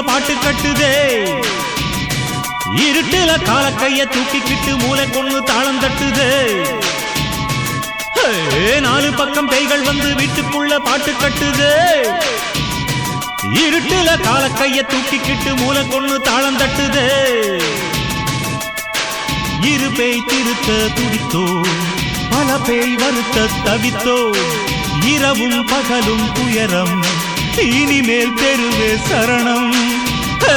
பாட்டு கட்டுதே இருட்டுல கால கைய தூக்கிக்கிட்டு மூளை கொண்டு தாளம் தட்டுதே ஹே, நாலு பக்கம் பேய்கள் வந்து வீட்டுக்குள்ள பாட்டு கட்டுதே இருட்டுல கால கைய தூக்கிக்கிட்டு மூளை கொண்டு தாளம் தட்டுதே இரு பேய் திருத்த துடித்தோ பல பேய் வருத்த தவித்தோ இரவும் பகலும் துயரம் இனிமேல் தெருவே சரணம் ஹே!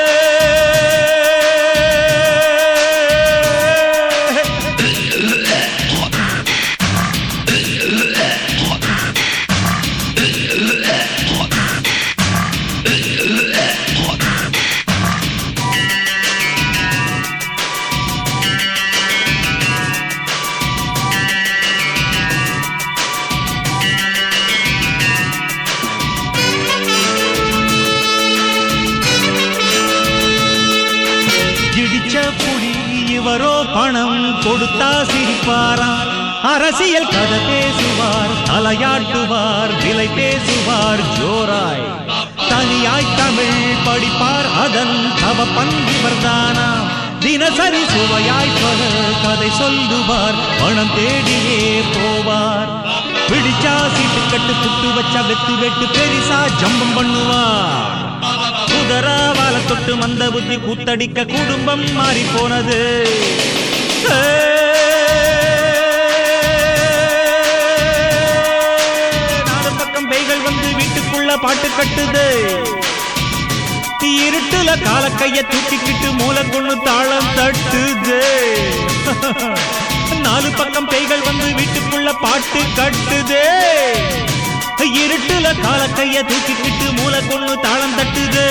இடிச்ச புடி இவரோ பணம் கொடுத்தா சிரிப்பாராம் அரசியல் கதை பேசுவார் தலையாட்டுவார் விலை பேசுவார் ஜோராய் தனியாய் தமிழ் படிப்பார் அதன் தவ பங்கிவர்தானா தினசரி சுவையாய் பல கதை சொல்லுவார் பணம் தேடியே போவார் பிடிச்சா சீட்டு கட்டு புட்டு வச்சா வெத்து வெட்டு பெரிசா ஜம்பம் பண்ணுவார் குதிரா வாழ தொட்டு மந்த புத்தி கூத்தடிக்க குடும்பம் மாறி போனது நாலு பக்கம் பேய்கள் வந்து வீட்டுக்குள்ள பாட்டு கட்டுது இருட்டுல கால கைய தூக்கிக்கிட்டு மூளை கொண்டு தாளம் தட்டுது நாலு பக்கம் பேய்கள் வந்து வீட்டுக்குள்ள பாட்டு கட்டுதே இருட்டுல கால கைய தூக்கிக்கிட்டு மூளை கொண்டு தாளம் தட்டுது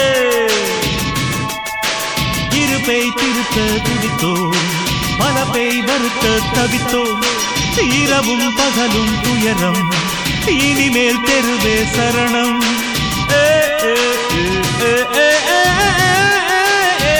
இரு பேய் திருத்த துடித்தோ பல பேய் வருத்த தவித்தோ இரவும் பகலும் துயரம் இனிமேல் தெருவே சரணம் ஏ, ஏ, ஏ, ஏ, ஏ, ஏ, ஏ, ஏ.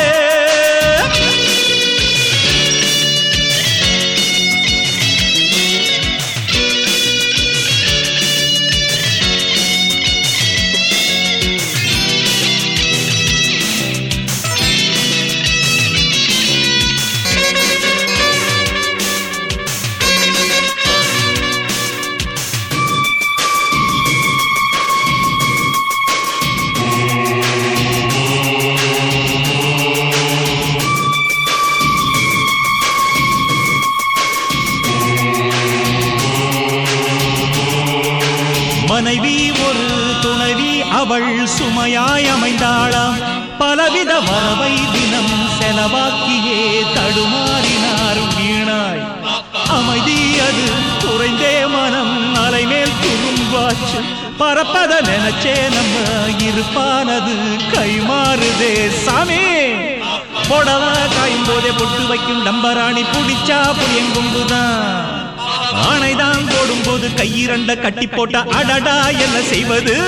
மனைவி ஒரு துணைவி அவள் சுமையாய் அமைந்தாளாம் பலவித வரவை தினம் செலவாக்கியே தடுமாறினார் வீணாய் அமைதி அது குறைந்தே மனம் அலைமேல் துரும்பாச்சு பரப்பத நினைச்சே நம்ம இருப்பானது கைமாறுதே சாமி புடவ காயும் போதே பொட்டு வைக்கும் டம்பராணி புடிச்சா புளியங்கும்புதான் ஆணைதான் போடும்போது கையிரண்ட கட்டி போட்ட அடடா என்ன செய்வது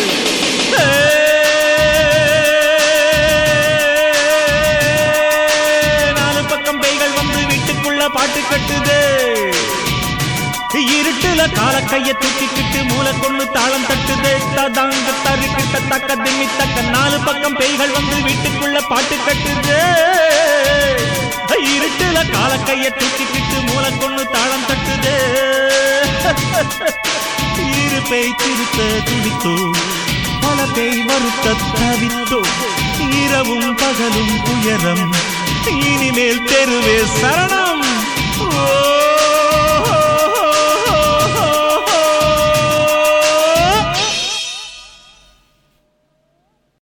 நாலு பக்கம் பேய்கள் வந்து வீட்டுக்குள்ள பாட்டு கட்டுது இருட்டுல கால கைய தூக்கிக்கிட்டு மூளை கொண்டு தாளம் தட்டுது ததாங்க தருக்கிட்ட தக்க திம்மி தக்க நாலு பக்கம் பேய்கள் வந்து வீட்டுக்குள்ள பாட்டு கட்டுது இருட்டுல கால கைய தூக்கிக்கிட்டு மூளை கொண்டு தாளம் தட்டுது இரு பேய் திருத்த துடித்தோ பல பேய் வருத்த தவித்தோ இரவும் பகலும் துயரம் இனிமேல் தெருவே சரணம்